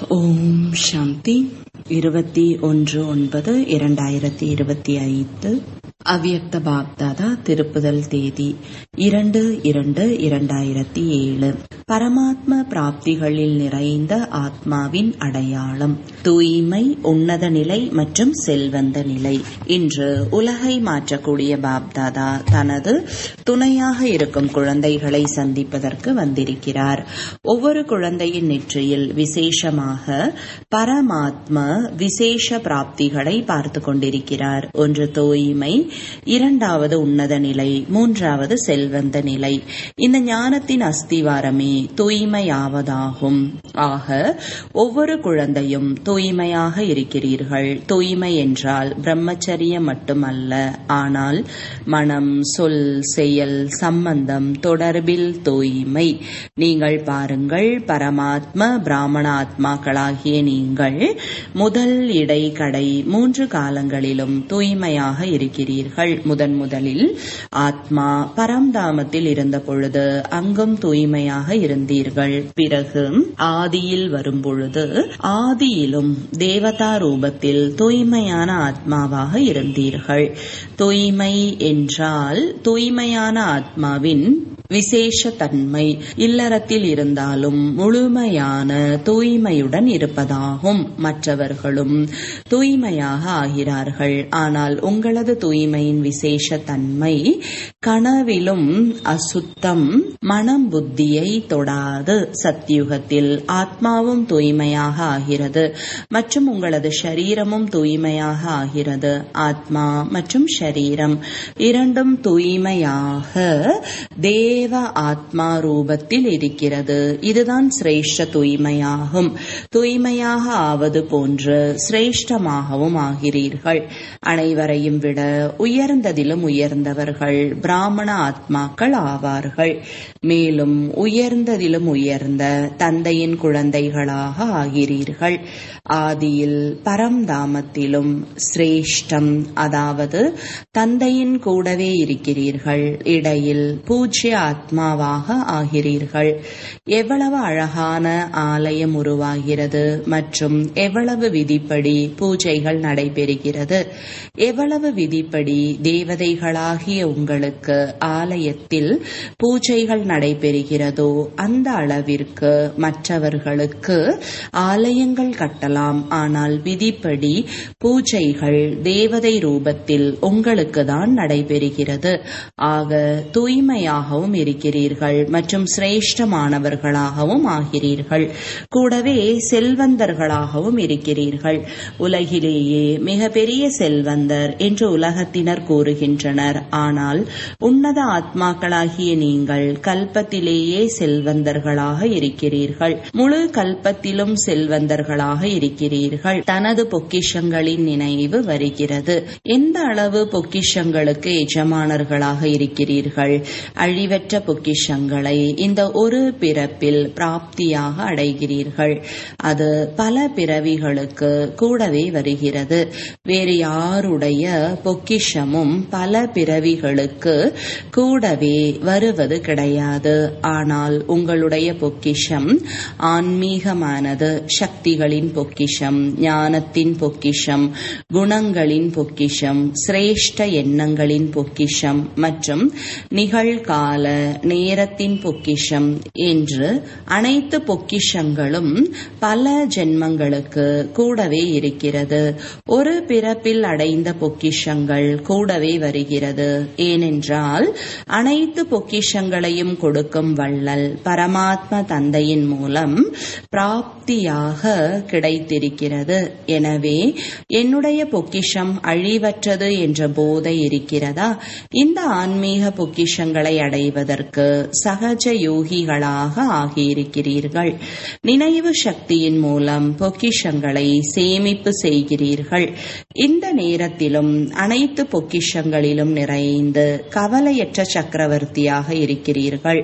ஓம் சாந்தி இருபத்தி ஒன்று ஒன்பது இரண்டாயிரத்தி இருபத்தி ஐந்து அவ்யக்த பாப்தாதா திருப்புதல் தேதி இரண்டு இரண்டு இரண்டாயிரத்தி ஏழு பரமாத்ம பிராப்திகளில் நிறைந்த ஆத்மாவின் அடையாளம் தூய்மை உன்னத நிலை மற்றும் செல்வந்த நிலை இன்று உலகை மாற்றக்கூடிய பாப்தாதா தனது துணையாக இருக்கும் குழந்தைகளை சந்திப்பதற்கு வந்திருக்கிறார் ஒவ்வொரு குழந்தையின் நெற்றியில் விசேஷமாக பரமாத்ம விசேஷ பிராப்திகளை பார்த்து கொண்டிருக்கிறார் ஒன்று தூய்மை இரண்டாவது உன்னத நிலை மூன்றாவது செல்வந்த நிலை இந்த ஞானத்தின் அஸ்திவாரமே தூய்மையாவதாகும் ஆக ஒவ்வொரு குழந்தையும் தூய்மையாக இருக்கிறீர்கள் தூய்மை என்றால் பிரம்மச்சரியம் மட்டுமல்ல ஆனால் மனம் சொல் செயல் சம்பந்தம் தொடர்பில் தூய்மை நீங்கள் பாருங்கள் பரமாத்ம பிராமண ஆத்மாக்களாகிய நீங்கள் முதல் இடை கடை மூன்று காலங்களிலும் தூய்மையாக இருக்கிறீர்கள் முதன் முதலில் ஆத்மா பரம்தாமத்தில் இருந்த பொழுது அங்கும் தூய்மையாக இருந்தீர்கள் பிறகு ஆதியில் வரும் பொழுது ஆதியிலும் தேவதா ரூபத்தில் தூய்மையான ஆத்மாவாக இருந்தீர்கள் தூய்மை என்றால் தூய்மையான ஆத்மாவின் விசேஷ தன்மை இல்லறத்தில் இருந்தாலும் முழுமையான தூய்மையுடன் இருப்பதாகும் மற்றவர்களும் தூய்மையாக ஆகிறார்கள் ஆனால் உங்களது தூய்மையின் விசேஷ தன்மை கனவிலும் அசுத்தம் மனம் புத்தியை தொடாது சத்தியுகத்தில் ஆத்மாவும் தூய்மையாக ஆகிறது மற்றும் உங்களது சரீரமும் தூய்மையாக ஆகிறது ஆத்மா மற்றும் சரீரம் இரண்டும் தூய்மையாக தேவ ஆத்மா ரூபத்தில் இருக்கிறது இதுதான் சிரேஷ்ட தூய்மையாகும் தூய்மையாக ஆவது போன்று சிரேஷ்டமாகவும் ஆகிறீர்கள் அனைவரையும் விட உயர்ந்ததிலும் உயர்ந்தவர்கள் பிராமண ஆத்மாக்கள் ஆவார்கள் மேலும் உயர்ந்ததிலும் உயர்ந்த தந்தையின் குழந்தைகளாக ஆகிறீர்கள் ஆதியில் பரம்தாமத்திலும் சிரேஷ்டம் அதாவது தந்தையின் கூடவே இருக்கிறீர்கள் இடையில் பூஜ்ய ஆத்மாவாக ஆகிறீர்கள் எவ்வளவு அழகான ஆலயம் உருவாகிறது மற்றும் எவ்வளவு விதிப்படி பூஜைகள் நடைபெறுகிறது எவ்வளவு விதிப்படி தேவதைகளாகிய உங்களுக்கு ஆலயத்தில் பூஜைகள் நடைபெறுகிறதோ அந்த அளவிற்கு மற்றவர்களுக்கு ஆலயங்கள் கட்டலாம் ஆனால் விதிப்படி பூஜைகள் தேவதை ரூபத்தில் உங்களுக்கு தான் நடைபெறுகிறது ஆக தூய்மையாகவும் இருக்கிறீர்கள் மற்றும் சிரேஷ்டமானவர்களாகவும் ஆகிறீர்கள் கூடவே செல்வந்தர்களாகவும் இருக்கிறீர்கள் உலகிலேயே மிக பெரிய செல்வந்தர் என்று உலகத்தினர் கூறுகின்றனர் ஆனால் உன்னத ஆத்மாக்களாகிய நீங்கள் கல்பத்திலேயே செல்வந்தர்களாக இருக்கிறீர்கள் முழு கல்பத்திலும் செல்வந்தர்களாக இருக்கிறீர்கள் தனது பொக்கிஷங்களின் நினைவு வருகிறது எந்த அளவு பொக்கிஷங்களுக்கு எஜமானர்களாக இருக்கிறீர்கள் அழிவற்ற பொக்கிஷங்களை இந்த ஒரு பிறப்பில் பிராப்தியாக அடைகிறீர்கள் அது பல பிறவிகளுக்கு கூடவே வருகிறது வேறு யாருடைய பொக்கிஷமும் பல பிறவிகளுக்கு கூடவே வருவது கிடையாது ஆனால் உங்களுடைய பொக்கிஷம் ஆன்மீகமானது சக்திகளின் பொக்கிஷம் ஞானத்தின் பொக்கிஷம் குணங்களின் பொக்கிஷம் சிரேஷ்ட எண்ணங்களின் பொக்கிஷம் மற்றும் நிகழ்கால நேரத்தின் பொக்கிஷம் என்று அனைத்து பொக்கிஷங்களும் பல ஜென்மங்களுக்கு கூடவே இருக்கிறது ஒரு பிறப்பில் அடைந்த பொக்கிஷங்கள் கூடவே வருகிறது ஏனென்றால் அனைத்து பொக்கிஷங்களையும் கொடுக்கும் வள்ளல் பரமாத்ம தந்தையின் மூலம் பிராப்தியாக கிடைத்திருக்கிறது எனவே என்னுடைய பொக்கிஷம் அழிவற்றது என்ற போதை இருக்கிறதா இந்த ஆன்மீக பொக்கிஷங்களை அடைவதற்கு சகஜ யோகிகளாக ஆகியிருக்கிறீர்கள் நினைவு சக்தியின் மூலம் பொக்கிஷங்களை சேமிப்பு செய்கிறீர்கள் இந்த நேரத்திலும் அனைத்து பொக்கிஷங்களிலும் நிறைந்து கவலையற்ற சக்கரவர்த்தியாக இருக்கிறீர்கள்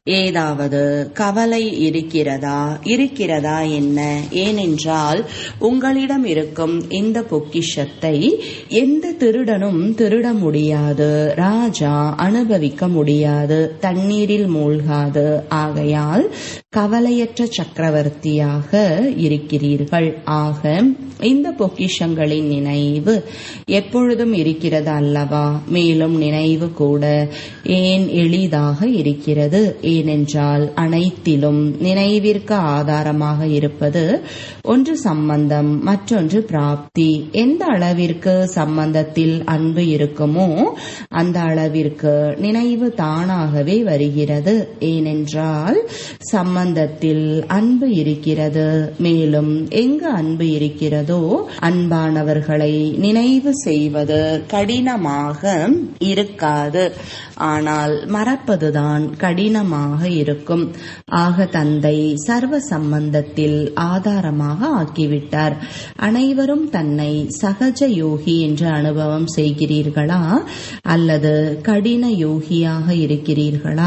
ஏதாவது கவலை இருக்கிறதா இருக்கிறதா என்ன ஏனென்றால் உங்களிடம் இருக்கும் இந்த பொக்கிஷத்தை எந்த திருடனும் திருட முடியாது ராஜா அனுபவிக்க முடியாது தண்ணீரில் மூழ்காது ஆகையால் கவலையற்ற சக்கரவர்த்தியாக இருக்கிறீர்கள் ஆக இந்த பொக்கிஷங்களின் நினைவு எப்பொழுதும் இருக்கிறது அல்லவா மேலும் நினைவு கூட ஏன் எளிதாக இருக்கிறது ஏனென்றால் அனைத்திலும் நினைவிற்கு ஆதாரமாக இருப்பது ஒன்று சம்பந்தம் மற்றொன்று பிராப்தி எந்த அளவிற்கு சம்பந்தத்தில் அன்பு இருக்குமோ அந்த அளவிற்கு நினைவு தானாகவே வருகிறது ஏனென்றால் சம்பந்தத்தில் அன்பு இருக்கிறது மேலும் எங்கு அன்பு இருக்கிறதோ அன்பானவர்களை நினைவு செய்வது கடினமாக இருக்காது ஆனால் மறப்பதுதான் கடினமாக இருக்கும் ஆக தந்தை சர்வ சம்பந்தத்தில் ஆதாரமாக ஆக்கிவிட்டார் அனைவரும் தன்னை சகஜ யோகி என்று அனுபவம் செய்கிறீர்களா அல்லது கடின யோகியாக இருக்கிறீர்களா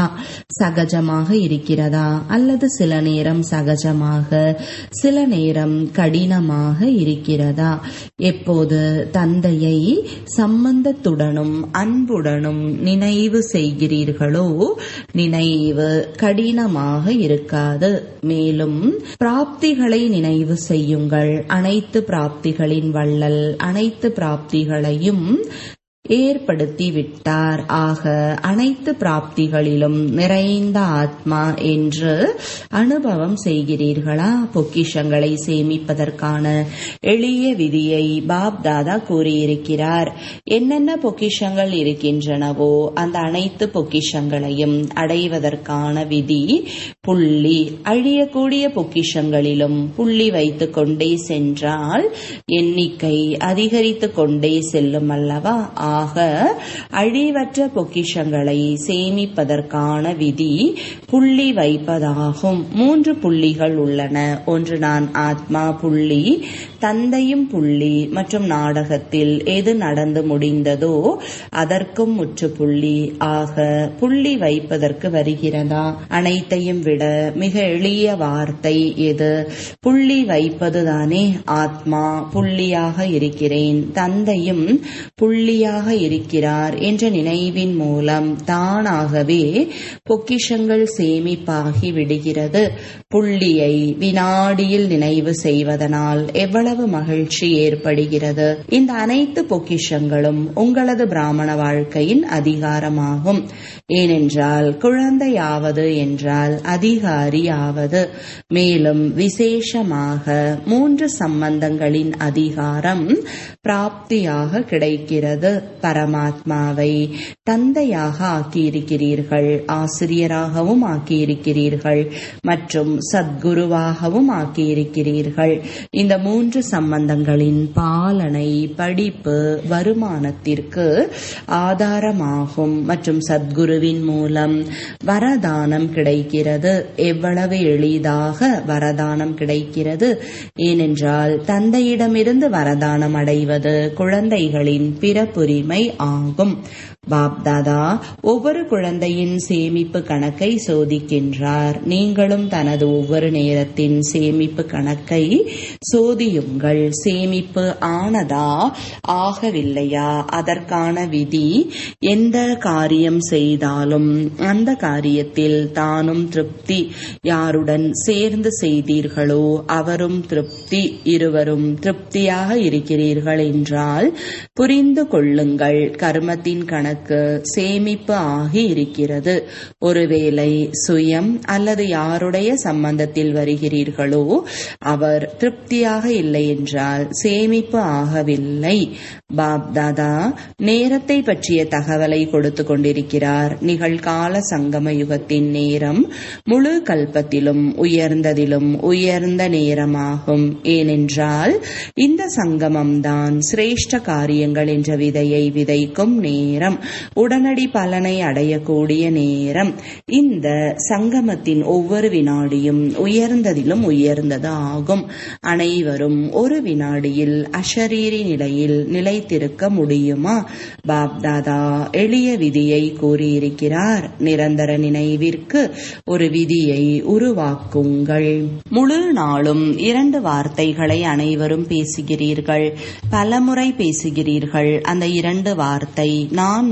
சகஜமாக இருக்கிறதா அல்லது சில நேரம் சகஜமாக சில நேரம் கடினமாக இருக்கிறதா எப்போது தந்தையை சம்பந்தத்துடனும் அன்புடனும் நினைவு செய்கிறீர்களோ நினைவு கடினமாக இருக்காது மேலும் பிராப்திகளை நினைவு செய்யுங்கள் அனைத்து பிராப்திகளின் வள்ளல் அனைத்து பிராப்திகளையும் ஏற்படுத்தி விட்டார் ஆக அனைத்து பிராப்திகளிலும் நிறைந்த ஆத்மா என்று அனுபவம் செய்கிறீர்களா பொக்கிஷங்களை சேமிப்பதற்கான எளிய விதியை பாப் தாதா கூறியிருக்கிறார் என்னென்ன பொக்கிஷங்கள் இருக்கின்றனவோ அந்த அனைத்து பொக்கிஷங்களையும் அடைவதற்கான விதி புள்ளி அழியக்கூடிய பொக்கிஷங்களிலும் புள்ளி வைத்துக் கொண்டே சென்றால் எண்ணிக்கை அதிகரித்துக் கொண்டே செல்லும் அல்லவா ஆக அழிவற்ற பொக்கிஷங்களை சேமிப்பதற்கான விதி புள்ளி வைப்பதாகும் மூன்று புள்ளிகள் உள்ளன ஒன்று நான் ஆத்மா புள்ளி தந்தையும் புள்ளி மற்றும் நாடகத்தில் எது நடந்து முடிந்ததோ அதற்கும் முற்றுப்புள்ளி ஆக புள்ளி வைப்பதற்கு வருகிறதா அனைத்தையும் விட மிக எளிய வார்த்தை எது புள்ளி வைப்பதுதானே ஆத்மா புள்ளியாக இருக்கிறேன் தந்தையும் புள்ளியாக இருக்கிறார் என்ற நினைவின் மூலம் தானாகவே பொக்கிஷங்கள் சேமிப்பாகி விடுகிறது புள்ளியை வினாடியில் நினைவு செய்வதனால் எவ்வளவு மகிழ்ச்சி ஏற்படுகிறது இந்த அனைத்து பொக்கிஷங்களும் உங்களது பிராமண வாழ்க்கையின் அதிகாரமாகும் ஏனென்றால் குழந்தையாவது என்றால் அதிகாரியாவது மேலும் விசேஷமாக மூன்று சம்பந்தங்களின் அதிகாரம் பிராப்தியாக கிடைக்கிறது பரமாத்மாவை தந்தையாக ஆக்கியிருக்கிறீர்கள் ஆசிரியராகவும் ஆக்கியிருக்கிறீர்கள் மற்றும் சத்குருவாகவும் ஆக்கியிருக்கிறீர்கள் இந்த மூன்று சம்பந்தங்களின் பாலனை படிப்பு வருமானத்திற்கு ஆதாரமாகும் மற்றும் சத்குருவின் மூலம் வரதானம் கிடைக்கிறது எவ்வளவு எளிதாக வரதானம் கிடைக்கிறது ஏனென்றால் தந்தையிடமிருந்து வரதானம் அடைவது குழந்தைகளின் பிறப்புரிமை ஆகும் பாப்தாதா ஒவ்வொரு குழந்தையின் சேமிப்பு கணக்கை சோதிக்கின்றார் நீங்களும் தனது ஒவ்வொரு நேரத்தின் சேமிப்பு கணக்கை சோதியுங்கள் சேமிப்பு ஆனதா ஆகவில்லையா அதற்கான விதி எந்த காரியம் செய்தாலும் அந்த காரியத்தில் தானும் திருப்தி யாருடன் சேர்ந்து செய்தீர்களோ அவரும் திருப்தி இருவரும் திருப்தியாக இருக்கிறீர்கள் என்றால் புரிந்து கொள்ளுங்கள் கர்மத்தின் கணக்கு சேமிப்பு ஆகி இருக்கிறது ஒருவேளை சுயம் அல்லது யாருடைய சம்பந்தத்தில் வருகிறீர்களோ அவர் திருப்தியாக இல்லை என்றால் சேமிப்பு ஆகவில்லை பாப்தாதா நேரத்தை பற்றிய தகவலை கொடுத்து கொண்டிருக்கிறார் நிகழ்கால சங்கம யுகத்தின் நேரம் முழு கல்பத்திலும் உயர்ந்ததிலும் உயர்ந்த நேரமாகும் ஏனென்றால் இந்த சங்கமம்தான் சிரேஷ்ட காரியங்கள் என்ற விதையை விதைக்கும் நேரம் உடனடி பலனை அடையக்கூடிய நேரம் இந்த சங்கமத்தின் ஒவ்வொரு வினாடியும் உயர்ந்ததிலும் உயர்ந்தது ஆகும் அனைவரும் ஒரு வினாடியில் அஷரீரி நிலையில் நிலைத்திருக்க முடியுமா பாப்தாதா எளிய விதியை கூறியிருக்கிறார் நிரந்தர நினைவிற்கு ஒரு விதியை உருவாக்குங்கள் முழு நாளும் இரண்டு வார்த்தைகளை அனைவரும் பேசுகிறீர்கள் பலமுறை பேசுகிறீர்கள் அந்த இரண்டு வார்த்தை நான்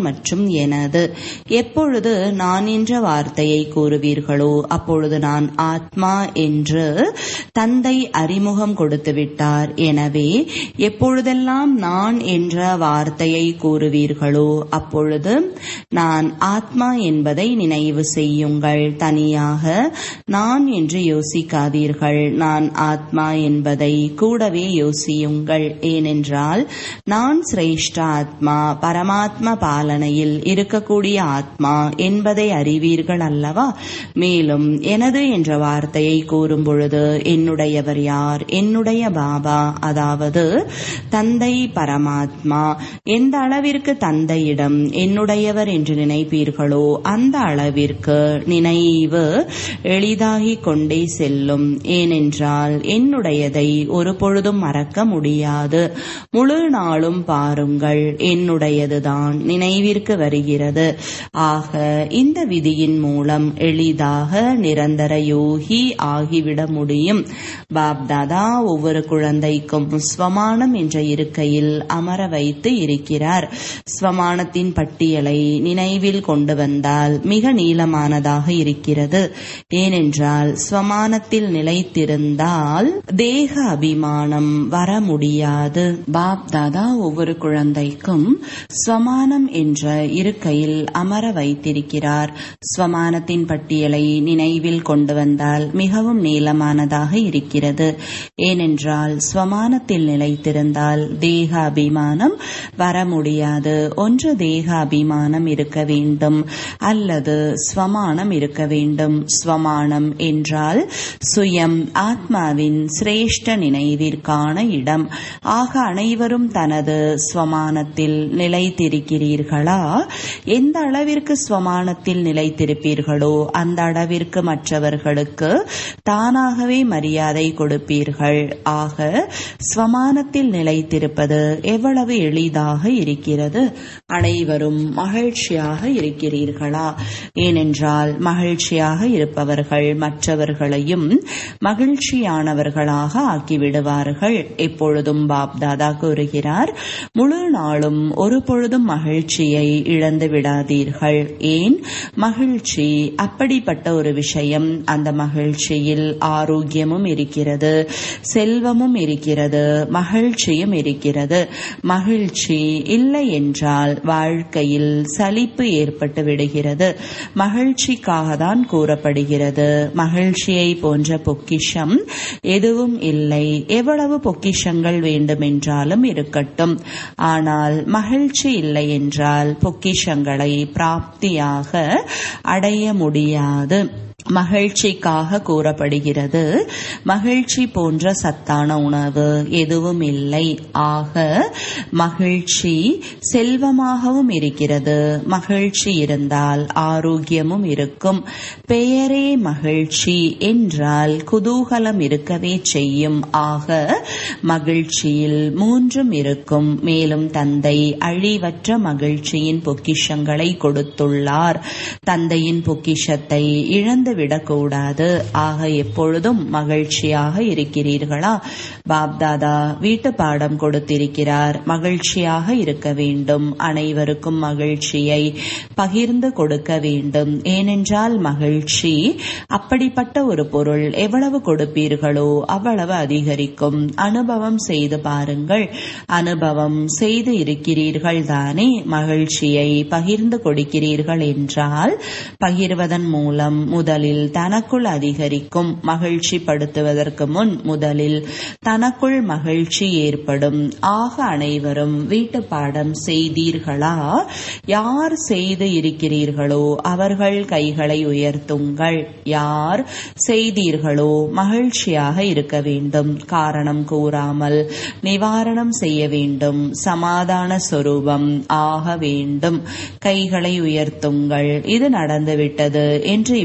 மற்றும் எனது எப்பொழுது நான் என்ற வார்த்தையை கூறுவீர்களோ அப்பொழுது நான் ஆத்மா என்று தந்தை அறிமுகம் கொடுத்து விட்டார் எனவே எப்பொழுதெல்லாம் நான் என்ற வார்த்தையை கூறுவீர்களோ அப்பொழுது நான் ஆத்மா என்பதை நினைவு செய்யுங்கள் தனியாக நான் என்று யோசிக்காதீர்கள் நான் ஆத்மா என்பதை கூடவே யோசியுங்கள் ஏனென்றால் நான் சிரேஷ்ட ஆத்மா பரமாத்ம பாலனையில் இருக்கக்கூடிய ஆத்மா என்பதை அறிவீர்கள் அல்லவா மேலும் எனது என்ற வார்த்தையை கூறும் பொழுது என்னுடையவர் யார் என்னுடைய பாபா அதாவது தந்தை பரமாத்மா எந்த அளவிற்கு தந்தையிடம் என்னுடையவர் என்று நினைப்பீர்களோ அந்த அளவிற்கு நினைவு எளிதாகிக் கொண்டே செல்லும் ஏனென்றால் என்னுடையதை ஒரு பொழுதும் மறக்க முடியாது முழு நாளும் பாருங்கள் என்னுடையதுதான் நினைவிற்கு வருகிறது ஆக இந்த விதியின் மூலம் எளிதாக நிரந்தர யோகி ஆகிவிட முடியும் பாப்தாதா ஒவ்வொரு குழந்தைக்கும் ஸ்வமானம் என்ற இருக்கையில் அமர வைத்து இருக்கிறார் ஸ்வமானத்தின் பட்டியலை நினைவில் கொண்டு வந்தால் மிக நீளமானதாக இருக்கிறது ஏனென்றால் ஸ்வமானத்தில் நிலைத்திருந்தால் தேக அபிமானம் வர முடியாது பாப் தாதா ஒவ்வொரு குழந்தைக்கும் ஸ்வமானம் என்ற இருக்கையில் அமர வைத்திருக்கிறார் ஸ்வமானத்தின் பட்டியலை நினைவில் கொண்டு வந்தால் மிகவும் நீளமானதாக இருக்கிறது ஏனென்றால் ஸ்வமானத்தில் நிலைத்திருந்தால் தேக அபிமானம் வர முடியாது ஒன்று தேக அபிமானம் இருக்க வேண்டும் அல்லது ஸ்வமானம் இருக்க வேண்டும் ஸ்வமானம் என்றால் சுயம் ஆத்மாவின் சிரேஷ்ட நினைவிற்கான இடம் ஆக அனைவரும் தனது ஸ்வமானத்தில் நிலைத்திருக்கிறீர்களா எந்த அளவிற்கு ஸ்வமானத்தில் நிலைத்திருப்பீர்களோ அந்த அளவிற்கு மற்றவர்களுக்கு தானாகவே மரியாதை கொடுப்பீர்கள் ஆக ஸ்வமானத்தில் நிலைத்திருப்பது எவ்வளவு எளிதாக இருக்கிறது அனைவரும் மகிழ்ச்சியாக இருக்கிறீர்களா ஏனென்றால் மகிழ்ச்சியாக இருப்பவர்கள் மற்றவர்களையும் மகிழ்ச்சியானவர்களாக ஆக்கிவிடுவார்கள் எப்பொழுதும் பாப் தாதா கூறுகிறார் முழு நாளும் ஒரு பொழுதும் மகிழ்ச்சியை இழந்து விடாதீர்கள் ஏன் மகிழ்ச்சி அப்படிப்பட்ட ஒரு விஷயம் அந்த மகிழ்ச்சியில் ஆரோக்கியமும் இருக்கிறது செல்வமும் இருக்கிறது மகிழ்ச்சியும் இருக்கிறது மகிழ்ச்சி இல்லை என்றால் வாழ்க்கையில் சலிப்பு ஏற்பட்டு விடுகிறது மகிழ்ச்சிக்காக தான் கூறப்படுகிறது மகிழ்ச்சியை போன்ற பொக்கிஷம் எதுவும் இல்லை எவ்வளவு பொக்கிஷங்கள் வேண்டுமென்றாலும் இருக்கட்டும் ஆனால் மகிழ்ச்சி இல்லை என்றால் பொக்கிஷங்களை பிராப்தியாக அடைய முடியாது மகிழ்ச்சிக்காக கூறப்படுகிறது மகிழ்ச்சி போன்ற சத்தான உணவு எதுவும் இல்லை ஆக மகிழ்ச்சி செல்வமாகவும் இருக்கிறது மகிழ்ச்சி இருந்தால் ஆரோக்கியமும் இருக்கும் பெயரே மகிழ்ச்சி என்றால் குதூகலம் இருக்கவே செய்யும் ஆக மகிழ்ச்சியில் மூன்றும் இருக்கும் மேலும் தந்தை அழிவற்ற மகிழ்ச்சியின் பொக்கிஷங்களை கொடுத்துள்ளார் தந்தையின் பொக்கிஷத்தை இழந்து விடக்கூடாது ஆக எப்பொழுதும் மகிழ்ச்சியாக இருக்கிறீர்களா பாப்தாதா வீட்டு பாடம் கொடுத்திருக்கிறார் மகிழ்ச்சியாக இருக்க வேண்டும் அனைவருக்கும் மகிழ்ச்சியை பகிர்ந்து கொடுக்க வேண்டும் ஏனென்றால் மகிழ்ச்சி அப்படிப்பட்ட ஒரு பொருள் எவ்வளவு கொடுப்பீர்களோ அவ்வளவு அதிகரிக்கும் அனுபவம் செய்து பாருங்கள் அனுபவம் செய்து இருக்கிறீர்கள் தானே மகிழ்ச்சியை பகிர்ந்து கொடுக்கிறீர்கள் என்றால் பகிர்வதன் மூலம் முதலில் தனக்குள் அதிகரிக்கும் மகிழ்ச்சி படுத்துவதற்கு முன் முதலில் தனக்குள் மகிழ்ச்சி ஏற்படும் ஆக அனைவரும் வீட்டு பாடம் செய்தீர்களா யார் செய்து இருக்கிறீர்களோ அவர்கள் கைகளை உயர்த்துங்கள் யார் செய்தீர்களோ மகிழ்ச்சியாக இருக்க வேண்டும் காரணம் கூறாமல் நிவாரணம் செய்ய வேண்டும் சமாதான சொரூபம் ஆக வேண்டும் கைகளை உயர்த்துங்கள் இது நடந்துவிட்டது என்று இப்பொழுது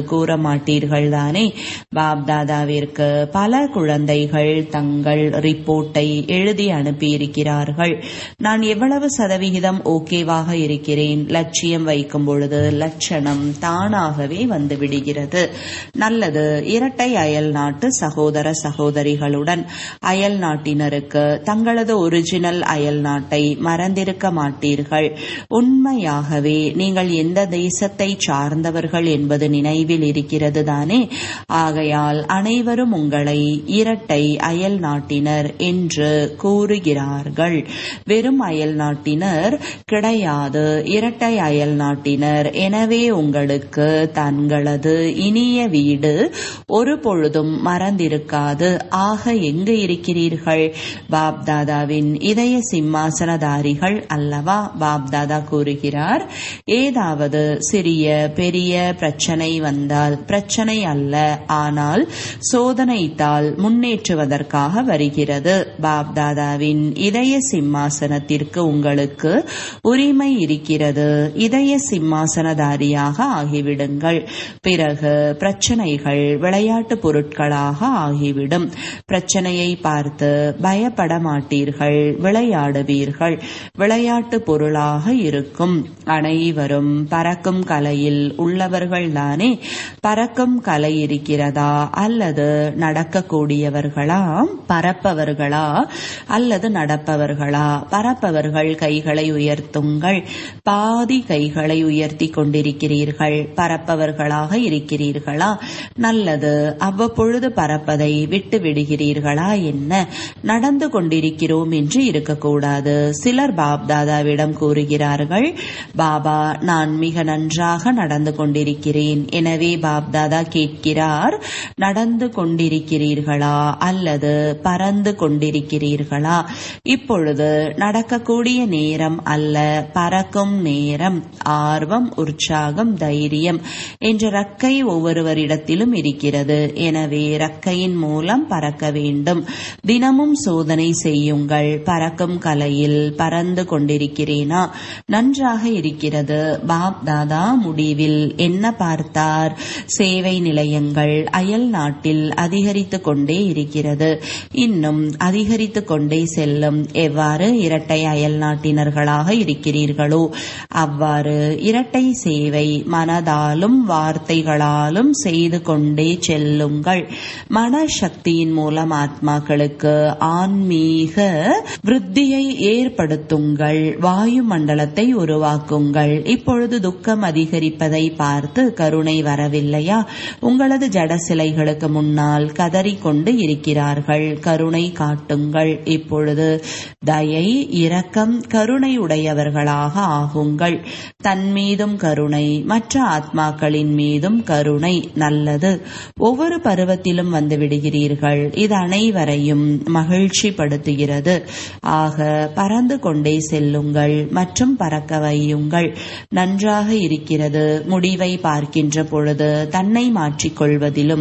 கூற மாட்டீர்கள் தானே பாப்தாதாவிற்கு பல குழந்தைகள் தங்கள் ரிப்போர்ட்டை எழுதி அனுப்பியிருக்கிறார்கள் நான் எவ்வளவு சதவிகிதம் ஓகேவாக இருக்கிறேன் லட்சியம் வைக்கும் பொழுது லட்சணம் தானாகவே வந்து விடுகிறது நல்லது இரட்டை அயல் நாட்டு சகோதர சகோதரிகளுடன் அயல் நாட்டினருக்கு தங்களது ஒரிஜினல் அயல் நாட்டை மறந்திருக்க மாட்டீர்கள் உண்மையாகவே நீங்கள் எந்த தேசத்தை சார்ந்தவர்கள் என்பது நினைவில் இருக்கிறது தானே ஆகையால் அனைவரும் உங்களை இரட்டை அயல் நாட்டினர் என்று கூறுகிறார்கள் வெறும் அயல் நாட்டினர் கிடையாது இரட்டை அயல் நாட்டினர் எனவே உங்களுக்கு தங்களது இனிய வீடு ஒரு பொழுதும் மறந்திருக்காது ஆக எங்கு இருக்கிறீர்கள் பாப்தாதாவின் இதய சிம்மாசனதாரிகள் அல்லவா பாப்தாதா கூறுகிறார் ஏதாவது சிறிய பெரிய பிரச்சனை வந்தால் பிரச்சனை அல்ல ஆனால் சோதனைத்தால் முன்னேற்றுவதற்காக வருகிறது பாப்தாதாவின் இதய சிம்மாசனத்திற்கு உங்களுக்கு உரிமை இருக்கிறது இதய சிம்மாசனதாரியாக ஆகிவிடுங்கள் பிறகு பிரச்சனைகள் விளையாட்டு பொருட்களாக ஆகிவிடும் பிரச்சனையை பார்த்து பயப்பட மாட்டீர்கள் விளையாடுவீர்கள் விளையாட்டு பொருளாக இருக்கும் அனைவரும் பறக்கும் கலையில் உள்ளவர்கள்தானே பறக்கும் கலை இருக்கிறதா அல்லது நடக்கக்கூடியவர்களா பறப்பவர்களா அல்லது நடப்பவர்களா பறப்பவர்கள் கைகளை உயர்த்துங்கள் பாதி கைகளை உயர்த்தி கொண்டிருக்கிறீர்கள் பறப்பவர்களாக இருக்கிறீர்களா நல்லது அவ்வப்பொழுது பறப்பதை விட்டு விடுகிறீர்களா என்ன நடந்து கொண்டிருக்கிறோம் என்று இருக்கக்கூடாது சிலர் பாப்தாதாவிடம் கூறுகிறார்கள் பாபா நான் மிக நன்றாக நடந்து கொண்டிருக்கிறேன் எனவே பாப்தாதா கேட்கிறார் நடந்து கொண்டிருக்கிறீர்களா அல்லது பறந்து கொண்டிருக்கிறீர்களா இப்பொழுது நடக்கக்கூடிய நேரம் அல்ல பறக்கும் நேரம் ஆர்வம் உற்சாகம் தைரியம் என்ற ரக்கை ஒவ்வொருவரிடத்திலும் இருக்கிறது எனவே ரக்கையின் மூலம் பறக்க வேண்டும் தினமும் சோதனை செய்யுங்கள் பறக்கும் கலையில் பறந்து கொண்டிருக்கிறேனா நன்றாக இருக்கிறது பாப் தாதா முடிவில் என்ன பார்த்தார் சேவை நிலையங்கள் அயல் நாட்டில் அதிகரித்து கொண்டே இருக்கிறது இன்னும் அதிகரித்து கொண்டே செல்லும் எவ்வாறு இரட்டை அயல் நாட்டினர்களாக இருக்கிறீர்களோ அவ்வாறு இரட்டை சேவை மனதாலும் வார்த்தைகளாலும் செய்து கொண்டே செல்லுங்கள் மனசக்தியின் மூலம் ஆத்மாக்களுக்கு ஆன்மீக விருத்தியை ஏற்படுத்துங்கள் வாயு மண்டலத்தை உருவாக்குங்கள் இப்பொழுது துக்கம் அதிகரிப்பதை பார்த்து கருணை வரவில்லையா உங்களது ஜட சிலைகளுக்கு முன்னால் கதறிக்கொண்டு இருக்கிறார்கள் கருணை காட்டுங்கள் இப்பொழுது தயை இரக்கம் கருணை உடையவர்களாக ஆகுங்கள் தன் மீதும் கருணை மற்ற ஆத்மாக்களின் மீதும் கருணை நல்லது ஒவ்வொரு பருவத்திலும் வந்து விடுகிறீர்கள் இது அனைவரையும் மகிழ்ச்சி படுத்துகிறது ஆக பறந்து கொண்டே செல்லுங்கள் மற்றும் பறக்க வையுங்கள் நன்றாக இருக்கிறது முடிவை பார்க்கின்ற பொழுது தன்னை மாற்றிக்கொள்வதிலும்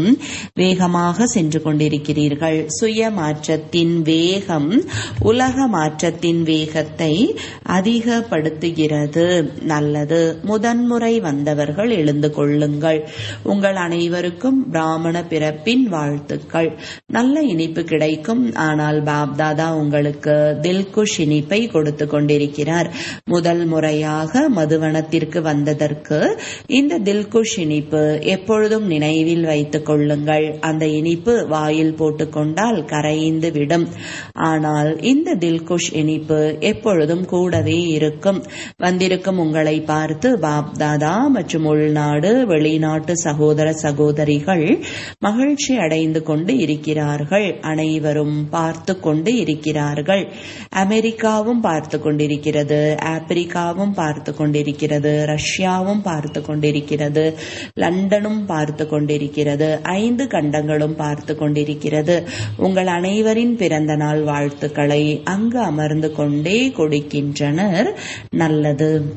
வேகமாக சென்று கொண்டிருக்கிறீர்கள் சுய மாற்றத்தின் வேகம் உலக மாற்றத்தின் வேகத்தை அதிகப்படுத்துகிறது நல்லது முதன்முறை வந்தவர்கள் எழுந்து கொள்ளுங்கள் உங்கள் அனைவருக்கும் பிராமண பிறப்பின் வாழ்த்துக்கள் நல்ல இனிப்பு கிடைக்கும் ஆனால் பாப்தாதா உங்களுக்கு தில்குஷ் இனிப்பை கொடுத்து கொண்டிருக்கிறார் முதல் முறையாக மதுவனத்திற்கு வந்ததற்கு இந்த தில்குஷ் இனிப்பு எப்பொழுதும் நினைவில் வைத்துக் கொள்ளுங்கள் அந்த இனிப்பு வாயில் போட்டுக்கொண்டால் கரைந்து விடும் ஆனால் இந்த தில்குஷ் இனிப்பு எப்பொழுதும் கூடவே இருக்கும் வந்திருக்கும் உங்களை பார்த்து பாப்தாதா மற்றும் உள்நாடு வெளிநாட்டு சகோதர சகோதரிகள் மகிழ்ச்சி அடைந்து கொண்டு இருக்கிறார்கள் அனைவரும் பார்த்து கொண்டு இருக்கிறார்கள் அமெரிக்காவும் பார்த்து கொண்டிருக்கிறது ஆப்பிரிக்காவும் பார்த்து கொண்டிருக்கிறது ரஷ்யாவும் பார்த்து கொண்டிருக்கிறது லண்டனும் பார்த்து கொண்டிருக்கிறது ஐந்து கண்டங்களும் பார்த்து கொண்டிருக்கிறது உங்கள் அனைவரின் பிறந்த நாள் வாழ்த்துக்களை அங்கு அமர்ந்து கொண்டே கொடுக்கின்றனர் நல்லது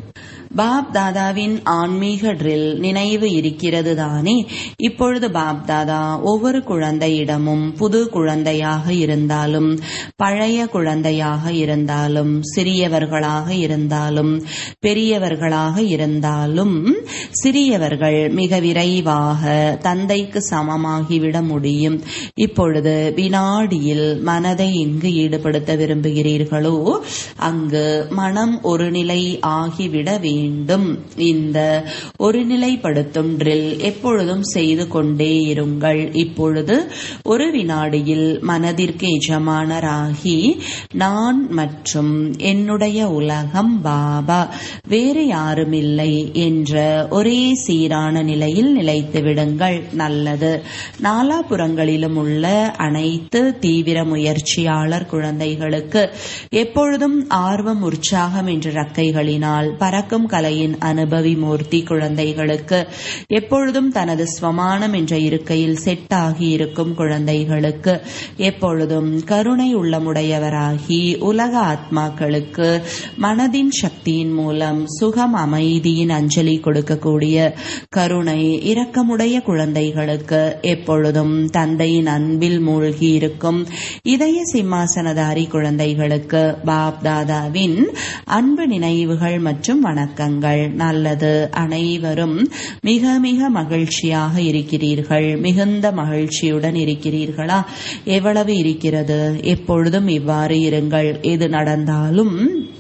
பாப் தாதாவின் ஆன்மீக ட்ரில் நினைவு இருக்கிறது தானே இப்பொழுது பாப் தாதா ஒவ்வொரு குழந்தையிடமும் புது குழந்தையாக இருந்தாலும் பழைய குழந்தையாக இருந்தாலும் சிறியவர்களாக இருந்தாலும் பெரியவர்களாக இருந்தாலும் சிறியவர்கள் மிக விரைவாக தந்தைக்கு சமமாகிவிட முடியும் இப்பொழுது வினாடியில் மனதை எங்கு ஈடுபடுத்த விரும்புகிறீர்களோ அங்கு மனம் ஒரு நிலை ஆகிவிட வேண்டும் இந்த ஒருநிலைப்படுத்தும் ட்ரில் எப்பொழுதும் செய்து கொண்டே இருங்கள் இப்பொழுது ஒரு வினாடியில் மனதிற்கு எஜமானராகி நான் மற்றும் என்னுடைய உலகம் பாபா வேறு யாருமில்லை என்ற ஒரே சீரான நிலையில் நிலைத்து விடுங்கள் நல்லது நாலாபுறங்களிலும் உள்ள அனைத்து தீவிர முயற்சியாளர் குழந்தைகளுக்கு எப்பொழுதும் ஆர்வம் உற்சாகம் என்ற ரக்கைகளினால் பறக்கும் கலையின் அனுபவி மூர்த்தி குழந்தைகளுக்கு எப்பொழுதும் தனது ஸ்வமானம் என்ற இருக்கையில் செட் ஆகி இருக்கும் குழந்தைகளுக்கு எப்பொழுதும் கருணை உள்ளமுடையவராகி உலக ஆத்மாக்களுக்கு மனதின் சக்தியின் மூலம் சுகம் அமைதியின் அஞ்சலி கொடுக்கக்கூடிய கருணை இரக்கமுடைய குழந்தைகளுக்கு எப்பொழுதும் தந்தையின் அன்பில் மூழ்கி இருக்கும் இதய சிம்மாசனதாரி குழந்தைகளுக்கு பாப் தாதாவின் அன்பு நினைவுகள் மற்றும் வணக்கங்கள் நல்லது அனைவரும் மிக மிக மகிழ்ச்சியாக இருக்கிறீர்கள் மிகுந்த மகிழ்ச்சியுடன் இருக்கிறீர்களா எவ்வளவு இருக்கிறது எப்பொழுதும் இவ்வாறு இருங்கள் எது நடந்தாலும்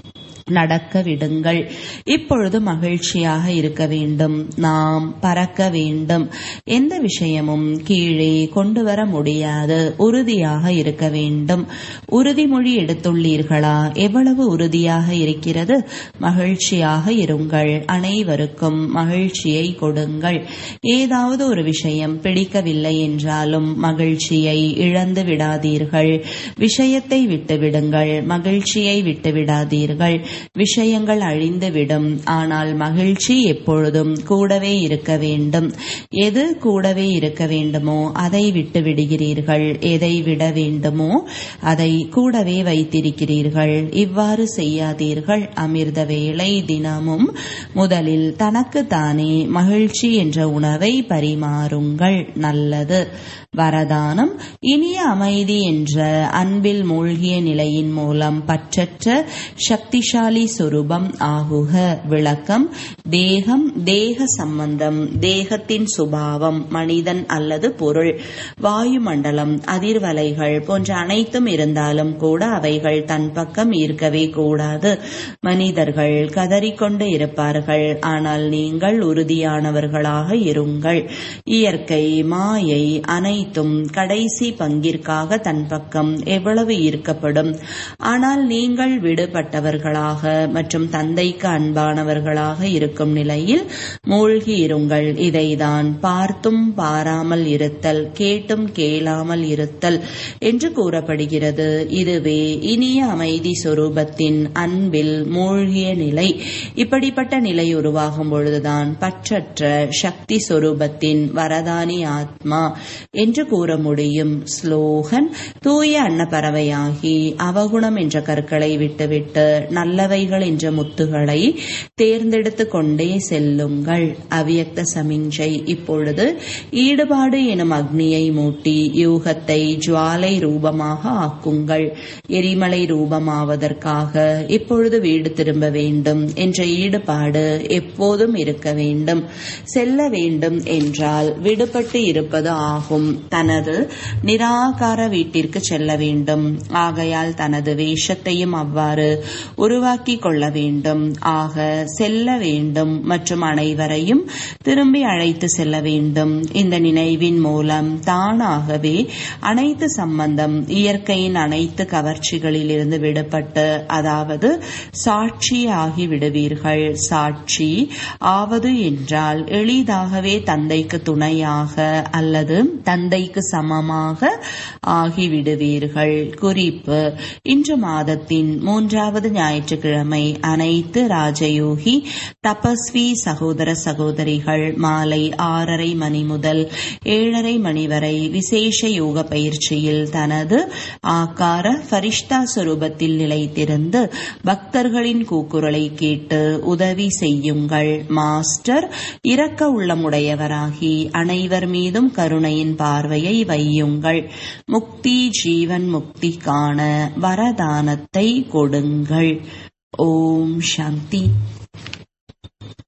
நடக்க விடுங்கள் இப்பொழுது மகிழ்ச்சியாக இருக்க வேண்டும் நாம் பறக்க வேண்டும் எந்த விஷயமும் கீழே கொண்டு வர முடியாது உறுதியாக இருக்க வேண்டும் உறுதிமொழி எடுத்துள்ளீர்களா எவ்வளவு உறுதியாக இருக்கிறது மகிழ்ச்சியாக இருங்கள் அனைவருக்கும் மகிழ்ச்சியை கொடுங்கள் ஏதாவது ஒரு விஷயம் பிடிக்கவில்லை என்றாலும் மகிழ்ச்சியை இழந்து விடாதீர்கள் விஷயத்தை விட்டுவிடுங்கள் மகிழ்ச்சியை விட்டு விடாதீர்கள் விஷயங்கள் அழிந்துவிடும் ஆனால் மகிழ்ச்சி எப்பொழுதும் கூடவே இருக்க வேண்டும் எது கூடவே இருக்க வேண்டுமோ அதை விட்டு விடுகிறீர்கள் எதை விட வேண்டுமோ அதை கூடவே வைத்திருக்கிறீர்கள் இவ்வாறு செய்யாதீர்கள் அமிர்த வேளை தினமும் முதலில் தனக்கு தானே மகிழ்ச்சி என்ற உணவை பரிமாறுங்கள் நல்லது வரதானம் இனிய அமைதி என்ற அன்பில் மூழ்கிய நிலையின் மூலம் பற்றற்ற சக்திசாலி சொரூபம் ஆகுக விளக்கம் தேகம் தேக சம்பந்தம் தேகத்தின் சுபாவம் மனிதன் அல்லது பொருள் வாயுமண்டலம் அதிர்வலைகள் போன்ற அனைத்தும் இருந்தாலும் கூட அவைகள் தன் பக்கம் ஈர்க்கவே கூடாது மனிதர்கள் கதறிக்கொண்டு இருப்பார்கள் ஆனால் நீங்கள் உறுதியானவர்களாக இருங்கள் இயற்கை மாயை அனை அனைத்தும் கடைசி பங்கிற்காக தன் பக்கம் எவ்வளவு ஈர்க்கப்படும் ஆனால் நீங்கள் விடுபட்டவர்களாக மற்றும் தந்தைக்கு அன்பானவர்களாக இருக்கும் நிலையில் மூழ்கி இருங்கள் இதைதான் பார்த்தும் பாராமல் இருத்தல் கேட்டும் கேளாமல் இருத்தல் என்று கூறப்படுகிறது இதுவே இனிய அமைதி சொரூபத்தின் அன்பில் மூழ்கிய நிலை இப்படிப்பட்ட நிலை உருவாகும் பொழுதுதான் பற்றற்ற சக்தி சொரூபத்தின் வரதானி ஆத்மா என்று கூற முடியும் ஸ்லோகன் தூய அன்னப்பறவையாகி அவகுணம் என்ற கற்களை விட்டுவிட்டு நல்லவைகள் என்ற முத்துகளை தேர்ந்தெடுத்து கொண்டே செல்லுங்கள் அவ்யக்த சமிஞ்சை இப்பொழுது ஈடுபாடு எனும் அக்னியை மூட்டி யூகத்தை ஜுவாலை ரூபமாக ஆக்குங்கள் எரிமலை ரூபமாவதற்காக இப்பொழுது வீடு திரும்ப வேண்டும் என்ற ஈடுபாடு எப்போதும் இருக்க வேண்டும் செல்ல வேண்டும் என்றால் விடுபட்டு இருப்பது ஆகும் தனது நிராகார வீட்டிற்கு செல்ல வேண்டும் ஆகையால் தனது வேஷத்தையும் அவ்வாறு உருவாக்கி கொள்ள வேண்டும் ஆக செல்ல வேண்டும் மற்றும் அனைவரையும் திரும்பி அழைத்து செல்ல வேண்டும் இந்த நினைவின் மூலம் தானாகவே அனைத்து சம்பந்தம் இயற்கையின் அனைத்து கவர்ச்சிகளில் இருந்து விடுபட்டு அதாவது சாட்சி ஆகி விடுவீர்கள் சாட்சி ஆவது என்றால் எளிதாகவே தந்தைக்கு துணையாக அல்லது தந்தைக்கு சமமாக ஆகிவிடுவீர்கள் குறிப்பு இன்று மாதத்தின் மூன்றாவது ஞாயிற்றுக்கிழமை ஞாயிற்றுக்கிழமை அனைத்து ராஜயோகி தபஸ்வி சகோதர சகோதரிகள் மாலை ஆறரை மணி முதல் ஏழரை மணி வரை விசேஷ யோக பயிற்சியில் தனது ஆகார ஃபரிஷ்தா சுரூபத்தில் நிலைத்திருந்து பக்தர்களின் கூக்குரலை கேட்டு உதவி செய்யுங்கள் மாஸ்டர் இரக்க உள்ளமுடையவராகி அனைவர் மீதும் கருணையின் பார்வையை வையுங்கள் முக்தி ஜீவன் முக்தி காண வரதானத்தை கொடுங்கள் ஓம் சாந்தி